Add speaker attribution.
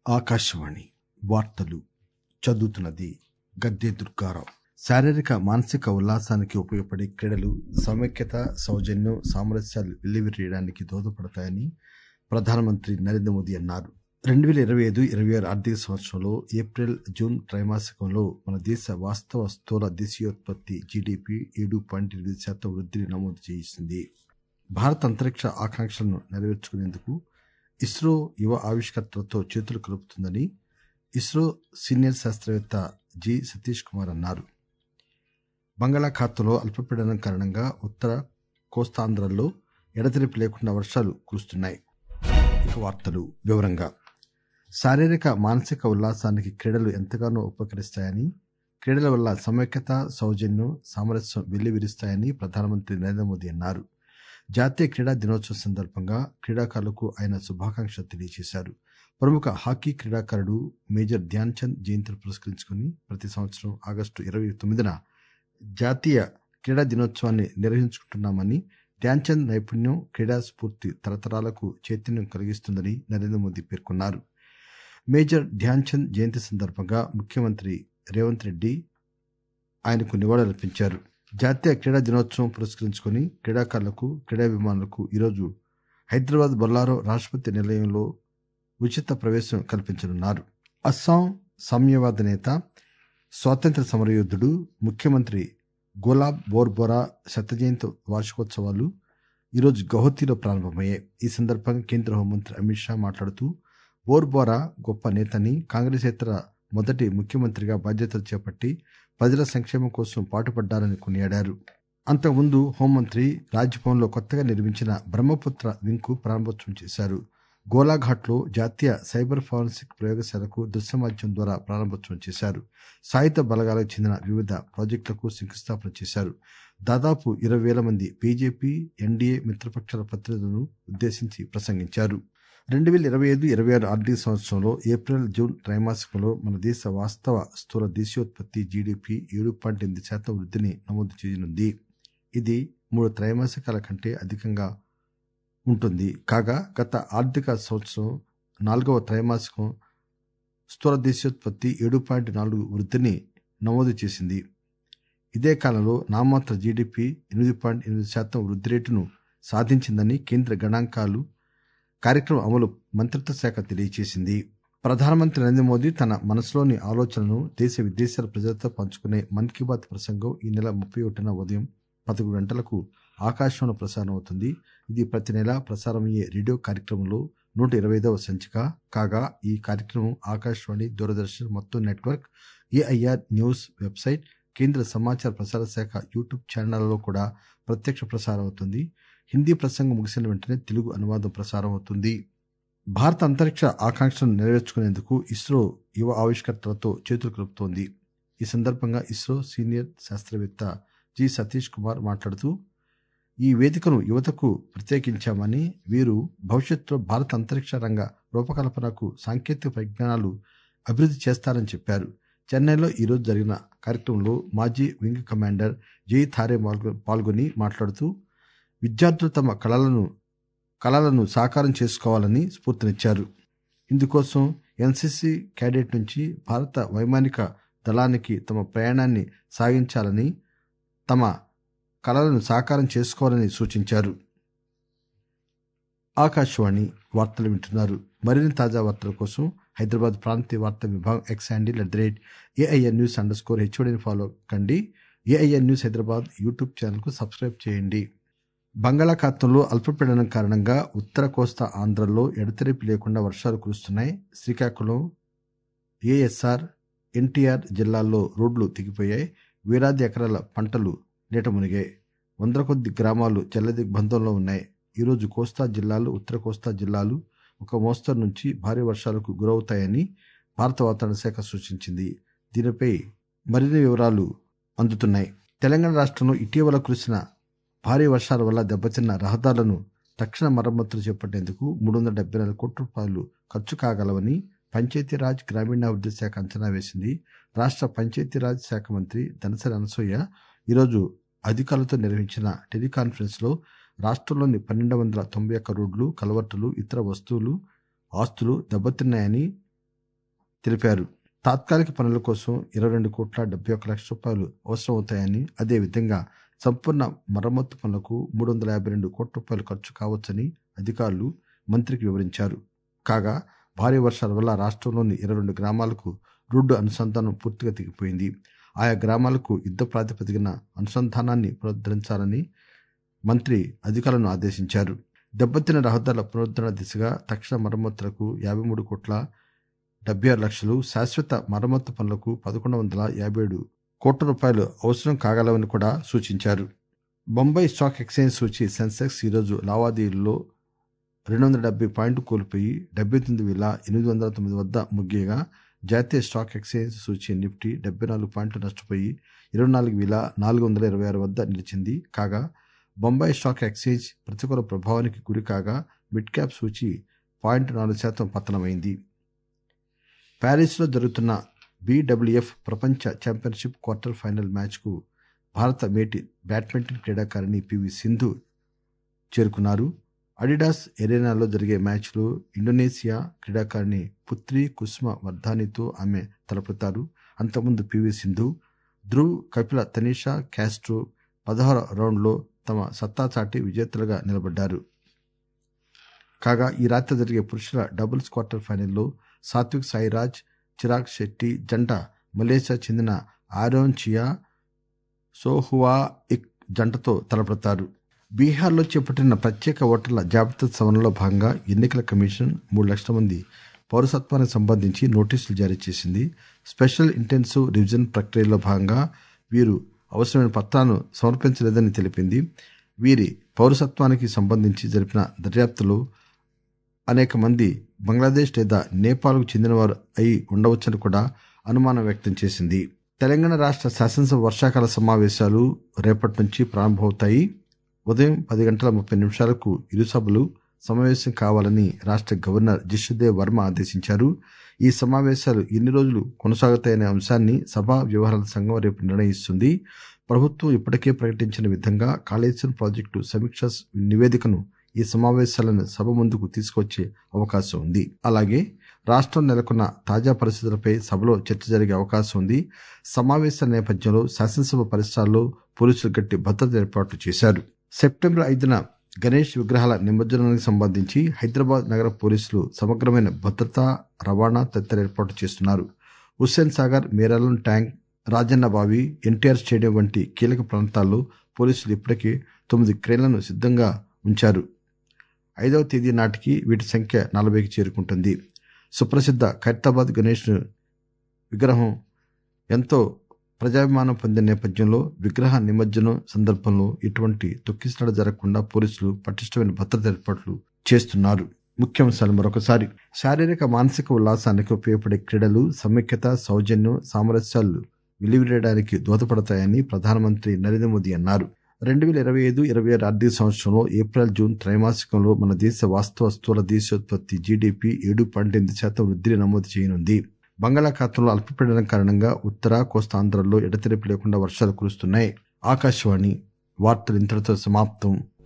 Speaker 1: ఆకాశవాణి వార్తలు చదువుతున్నది గద్దె దుర్గారావు శారీరక మానసిక ఉల్లాసానికి ఉపయోగపడే క్రీడలు సమైక్యత సౌజన్యం సామరస్యాలు వెల్లివిరియడానికి దోహదపడతాయని ప్రధానమంత్రి నరేంద్ర మోదీ అన్నారు రెండు వేల ఇరవై ఐదు ఇరవై ఆరు ఆర్థిక సంవత్సరంలో ఏప్రిల్ జూన్ త్రైమాసికంలో మన దేశ వాస్తవ స్థూల దేశీయోత్పత్తి జీడీపీ ఏడు పాయింట్ ఎనిమిది శాతం వృద్ధిని నమోదు చేసింది భారత అంతరిక్ష ఆకాంక్షలను నెరవేర్చుకునేందుకు ఇస్రో యువ ఆవిష్కర్తలతో చేతులు కలుపుతుందని ఇస్రో సీనియర్ శాస్త్రవేత్త జి సతీష్ కుమార్ అన్నారు బంగాళాఖాతంలో అల్పపీడనం కారణంగా ఉత్తర కోస్తాంధ్రలో ఎడతెరిపి లేకుండా వర్షాలు కురుస్తున్నాయి ఇక వార్తలు వివరంగా శారీరక మానసిక ఉల్లాసానికి క్రీడలు ఎంతగానో ఉపకరిస్తాయని క్రీడల వల్ల సమైక్యత సౌజన్యం సామరస్యం వెల్లివిరుస్తాయని ప్రధానమంత్రి నరేంద్ర మోదీ అన్నారు జాతీయ క్రీడా దినోత్సవం సందర్భంగా క్రీడాకారులకు ఆయన శుభాకాంక్షలు తెలియజేశారు ప్రముఖ హాకీ క్రీడాకారుడు మేజర్ ధ్యాన్ చంద్ జయంతిని పురస్కరించుకుని ప్రతి సంవత్సరం ఆగస్టు ఇరవై తొమ్మిదిన జాతీయ క్రీడా దినోత్సవాన్ని నిర్వహించుకుంటున్నామని ధ్యాన్ చంద్ నైపుణ్యం క్రీడా స్ఫూర్తి తరతరాలకు చైతన్యం కలిగిస్తుందని నరేంద్ర మోదీ పేర్కొన్నారు మేజర్ ధ్యాన్ చంద్ జయంతి సందర్భంగా ముఖ్యమంత్రి రేవంత్ రెడ్డి ఆయనకు నివాళులర్పించారు జాతీయ క్రీడా దినోత్సవం పురస్కరించుకుని క్రీడాకారులకు క్రీడాభిమానులకు ఈరోజు హైదరాబాద్ బొల్లారో రాష్ట్రపతి నిలయంలో ఉచిత ప్రవేశం కల్పించనున్నారు అస్సాం సామ్యవాద నేత స్వాతంత్ర సమరయోధుడు ముఖ్యమంత్రి గులాబ్ బోర్బోరా శత జయంతి వార్షికోత్సవాలు ఈరోజు గౌహతిలో ప్రారంభమయ్యాయి ఈ సందర్భంగా కేంద్ర హోంమంత్రి అమిత్ షా మాట్లాడుతూ బోర్బోరా గొప్ప నేతని కాంగ్రెసేతర మొదటి ముఖ్యమంత్రిగా బాధ్యతలు చేపట్టి ప్రజల సంక్షేమం కోసం పాటుపడ్డారని కొనియాడారు అంతకుముందు హోంమంత్రి రాజ్భవన్లో కొత్తగా నిర్మించిన బ్రహ్మపుత్ర వింగ్కు ప్రారంభోత్సవం చేశారు గోలాఘాట్లో జాతీయ సైబర్ ఫారెన్సిక్ ప్రయోగశాలకు దృశ్యమాధ్యం ద్వారా ప్రారంభోత్సవం చేశారు సాయుధ బలగాలకు చెందిన వివిధ ప్రాజెక్టులకు శంకుస్థాపన చేశారు దాదాపు ఇరవై వేల మంది బీజేపీ ఎన్డీఏ మిత్రపక్షాల ప్రతినిధులను ఉద్దేశించి ప్రసంగించారు రెండు వేల ఇరవై ఐదు ఇరవై ఆరు ఆర్థిక సంవత్సరంలో ఏప్రిల్ జూన్ త్రైమాసికంలో మన దేశ వాస్తవ స్థూల దేశీయోత్పత్తి జీడీపీ ఏడు పాయింట్ ఎనిమిది శాతం వృద్ధిని నమోదు చేయనుంది ఇది మూడు త్రైమాసికాల కంటే అధికంగా ఉంటుంది కాగా గత ఆర్థిక సంవత్సరం నాలుగవ త్రైమాసికం స్థూల దేశీయోత్పత్తి ఏడు పాయింట్ నాలుగు వృద్ధిని నమోదు చేసింది ఇదే కాలంలో నామాత్ర జీడీపీ ఎనిమిది పాయింట్ ఎనిమిది శాతం వృద్ధి రేటును సాధించిందని కేంద్ర గణాంకాలు కార్యక్రమం అమలు మంత్రిత్వ శాఖ తెలియజేసింది ప్రధానమంత్రి నరేంద్ర మోదీ తన మనసులోని ఆలోచనను దేశ విదేశాల ప్రజలతో పంచుకునే మన్ కీ బాత్ ప్రసంగం ఈ నెల ముప్పై ఒకటిన ఉదయం పదకొండు గంటలకు ఆకాశవాణి ప్రసారం అవుతుంది ఇది ప్రతి నెల ప్రసారమయ్యే రేడియో కార్యక్రమంలో నూట ఇరవై ఐదవ సంచిక కాగా ఈ కార్యక్రమం ఆకాశవాణి దూరదర్శన్ మొత్తం నెట్వర్క్ ఏఐఆర్ న్యూస్ వెబ్సైట్ కేంద్ర సమాచార ప్రసార శాఖ యూట్యూబ్ ఛానళ్లలో కూడా ప్రత్యక్ష ప్రసారం అవుతుంది హిందీ ప్రసంగం ముగిసిన వెంటనే తెలుగు అనువాదం ప్రసారం అవుతుంది భారత అంతరిక్ష ఆకాంక్షలను నెరవేర్చుకునేందుకు ఇస్రో యువ ఆవిష్కర్తలతో చేతులు కలుపుతోంది ఈ సందర్భంగా ఇస్రో సీనియర్ శాస్త్రవేత్త జి సతీష్ కుమార్ మాట్లాడుతూ ఈ వేదికను యువతకు ప్రత్యేకించామని వీరు భవిష్యత్తులో భారత అంతరిక్ష రంగ రూపకల్పనకు సాంకేతిక పరిజ్ఞానాలు అభివృద్ధి చేస్తారని చెప్పారు చెన్నైలో ఈరోజు జరిగిన కార్యక్రమంలో మాజీ వింగ్ కమాండర్ జై థారే పాల్గొని మాట్లాడుతూ విద్యార్థులు తమ కళలను కళలను సాకారం చేసుకోవాలని స్ఫూర్తినిచ్చారు ఇందుకోసం ఎన్సీసీ క్యాడెట్ నుంచి భారత వైమానిక దళానికి తమ ప్రయాణాన్ని సాగించాలని తమ కళలను సాకారం చేసుకోవాలని సూచించారు ఆకాశవాణి వార్తలు వింటున్నారు మరిన్ని తాజా వార్తల కోసం హైదరాబాద్ ప్రాంతీయ వార్తా విభాగం X handle at the rate AIN news underscore హెచ్ఓడిని ఫాలో కండి ఏఐఎన్ న్యూస్ హైదరాబాద్ యూట్యూబ్ ఛానల్కు సబ్స్క్రైబ్ చేయండి బంగాళాఖాతంలో అల్పపీడనం కారణంగా ఉత్తర కోస్తా ఆంధ్రలో ఎడతెరిపి లేకుండా వర్షాలు కురుస్తున్నాయి శ్రీకాకుళం ఏఎస్ఆర్ ఎన్టీఆర్ జిల్లాల్లో రోడ్లు తెగిపోయాయి వేలాది ఎకరాల పంటలు నీట మునిగాయి వందల కొద్ది గ్రామాలు జలదిగ్బంధంలో ఉన్నాయి ఈరోజు కోస్తా జిల్లాలు ఉత్తర కోస్తా జిల్లాలు ఒక మోస్తరు నుంచి భారీ వర్షాలకు గురవుతాయని భారత వాతావరణ శాఖ సూచించింది దీనిపై మరిన్ని వివరాలు అందుతున్నాయి తెలంగాణ రాష్ట్రంలో ఇటీవల కురిసిన భారీ వర్షాల వల్ల దెబ్బతిన్న రహదారులను తక్షణ మరమ్మతులు చేపట్టేందుకు మూడు వందల డెబ్బై నాలుగు కోట్ల రూపాయలు ఖర్చు కాగలవని పంచాయతీరాజ్ గ్రామీణాభివృద్ధి శాఖ అంచనా వేసింది రాష్ట్ర పంచాయతీరాజ్ శాఖ మంత్రి ధనసరి అనసూయ ఈరోజు అధికారులతో నిర్వహించిన టెలికాన్ఫరెన్స్ లో రాష్ట్రంలోని పన్నెండు వందల తొంభై ఒక్క రోడ్లు కలవర్టులు ఇతర వస్తువులు ఆస్తులు దెబ్బతిన్నాయని తెలిపారు తాత్కాలిక పనుల కోసం ఇరవై రెండు కోట్ల డెబ్బై ఒక్క లక్షల రూపాయలు అవసరమవుతాయని అదేవిధంగా సంపూర్ణ మరమ్మతు పనులకు మూడు వందల యాభై రెండు కోట్ల రూపాయలు ఖర్చు కావచ్చని అధికారులు మంత్రికి వివరించారు కాగా భారీ వర్షాల వల్ల రాష్ట్రంలోని ఇరవై రెండు గ్రామాలకు రోడ్డు అనుసంధానం పూర్తిగా తెగిపోయింది ఆయా గ్రామాలకు యుద్ధ ప్రాతిపదికన అనుసంధానాన్ని పునరుద్ధరించాలని మంత్రి అధికారులను ఆదేశించారు దెబ్బతిన్న రహదారుల పునరుద్ధరణ దిశగా తక్షణ మరమ్మతులకు యాభై మూడు కోట్ల డెబ్బై ఆరు లక్షలు శాశ్వత మరమ్మతు పనులకు పదకొండు వందల యాభై ఏడు కోట్ల రూపాయలు అవసరం కాగలవని కూడా సూచించారు బొంబాయి స్టాక్ ఎక్స్చేంజ్ సూచి సెన్సెక్స్ ఈరోజు లావాదేవీల్లో రెండు వందల డెబ్బై పాయింట్లు కోల్పోయి డెబ్బై తొమ్మిది వేల ఎనిమిది వందల తొమ్మిది వద్ద ముగియగా జాతీయ స్టాక్ ఎక్స్చేంజ్ సూచి నిఫ్టీ డెబ్బై నాలుగు పాయింట్లు నష్టపోయి ఇరవై నాలుగు వేల నాలుగు వందల ఇరవై ఆరు వద్ద నిలిచింది కాగా బొంబాయి స్టాక్ ఎక్స్చేంజ్ ప్రతికూల ప్రభావానికి గురి కాగా మిడ్ క్యాప్ సూచి పాయింట్ నాలుగు శాతం పతనమైంది ప్యారిస్లో జరుగుతున్న బీడబ్ల్యూఎఫ్ ప్రపంచ ఛాంపియన్షిప్ క్వార్టర్ ఫైనల్ మ్యాచ్కు భారత మేటి బ్యాడ్మింటన్ క్రీడాకారిణి పివి సింధు చేరుకున్నారు అడిడాస్ ఎరేనాలో జరిగే మ్యాచ్లో ఇండోనేషియా క్రీడాకారిణి పుత్రి కుసుమ వర్ధానితో ఆమె తలపడతారు అంతకుముందు పివి సింధు ధ్రువ్ కపిల తనీషా క్యాస్ట్రో పదహారు రౌండ్లో తమ సత్తా చాటి విజేతలుగా నిలబడ్డారు కాగా ఈ రాత్రి జరిగే పురుషుల డబుల్స్ క్వార్టర్ ఫైనల్లో సాత్విక్ సాయిరాజ్ చిరాగ్ శెట్టి జంట మలేషియా చెందిన ఆరోన్ చియా సోహువా ఇక్ జంటతో తలపడతారు బీహార్లో చేపట్టిన ప్రత్యేక ఓటర్ల జాబితా సవరణలో భాగంగా ఎన్నికల కమిషన్ మూడు లక్షల మంది పౌరసత్వానికి సంబంధించి నోటీసులు జారీ చేసింది స్పెషల్ ఇంటెన్సివ్ రివిజన్ ప్రక్రియలో భాగంగా వీరు అవసరమైన పత్రాలను సమర్పించలేదని తెలిపింది వీరి పౌరసత్వానికి సంబంధించి జరిపిన దర్యాప్తులో అనేక మంది బంగ్లాదేశ్ లేదా నేపాల్కు చెందినవారు అయి ఉండవచ్చని కూడా అనుమానం వ్యక్తం చేసింది తెలంగాణ రాష్ట్ర శాసనసభ వర్షాకాల సమావేశాలు రేపటి నుంచి ప్రారంభమవుతాయి ఉదయం పది గంటల ముప్పై నిమిషాలకు ఇరు సభలు సమావేశం కావాలని రాష్ట్ర గవర్నర్ జిష్ణుదేవ్ వర్మ ఆదేశించారు ఈ సమావేశాలు ఎన్ని రోజులు కొనసాగుతాయనే అంశాన్ని సభా వ్యవహారాల సంఘం రేపు నిర్ణయిస్తుంది ప్రభుత్వం ఇప్పటికే ప్రకటించిన విధంగా కాళేశ్వరం ప్రాజెక్టు సమీక్ష నివేదికను ఈ సమావేశాలను సభ ముందుకు తీసుకొచ్చే అవకాశం ఉంది అలాగే రాష్ట్రం నెలకొన్న తాజా పరిస్థితులపై సభలో చర్చ జరిగే అవకాశం ఉంది సమావేశాల నేపథ్యంలో శాసనసభ పరిసరాల్లో పోలీసులు గట్టి భద్రత ఏర్పాట్లు చేశారు సెప్టెంబర్ ఐదున గణేష్ విగ్రహాల నిమజ్జనానికి సంబంధించి హైదరాబాద్ నగర పోలీసులు సమగ్రమైన భద్రతా రవాణా తదితర ఏర్పాట్లు చేస్తున్నారు హుస్సేన్ సాగర్ మేరాలం ట్యాంక్ రాజన్న బావి ఎన్టీఆర్ స్టేడియం వంటి కీలక ప్రాంతాల్లో పోలీసులు ఇప్పటికే తొమ్మిది క్రేన్లను సిద్ధంగా ఉంచారు ఐదవ తేదీ నాటికి వీటి సంఖ్య నలభైకి చేరుకుంటుంది సుప్రసిద్ధ ఖైరతాబాద్ గణేష్ విగ్రహం ఎంతో ప్రజాభిమానం పొందిన నేపథ్యంలో విగ్రహ నిమజ్జనం సందర్భంలో ఇటువంటి తొక్కిసలాట జరగకుండా పోలీసులు పటిష్టమైన భద్రత ఏర్పాట్లు చేస్తున్నారు ముఖ్యాంశాలు మరొకసారి శారీరక మానసిక ఉల్లాసానికి ఉపయోగపడే క్రీడలు సమైక్యత సౌజన్యం సామరస్యాలు వెలువరియడానికి దోహదపడతాయని ప్రధానమంత్రి నరేంద్ర మోదీ అన్నారు రెండు వేల ఇరవై ఐదు ఇరవై ఆరు ఆర్థిక సంవత్సరంలో ఏప్రిల్ జూన్ త్రైమాసికంలో మన దేశ వాస్తవ స్థూల దేశోత్పత్తి జీడీపీ ఏడు పాయింట్ ఎనిమిది శాతం వృద్ధిని నమోదు చేయనుంది బంగాళాఖాతంలో అల్పపీడనం కారణంగా ఉత్తర కోస్తాంధ్రలో ఎడతెరిపి లేకుండా వర్షాలు కురుస్తున్నాయి ఆకాశవాణి వార్తలు ఇంతటితో సమాప్తం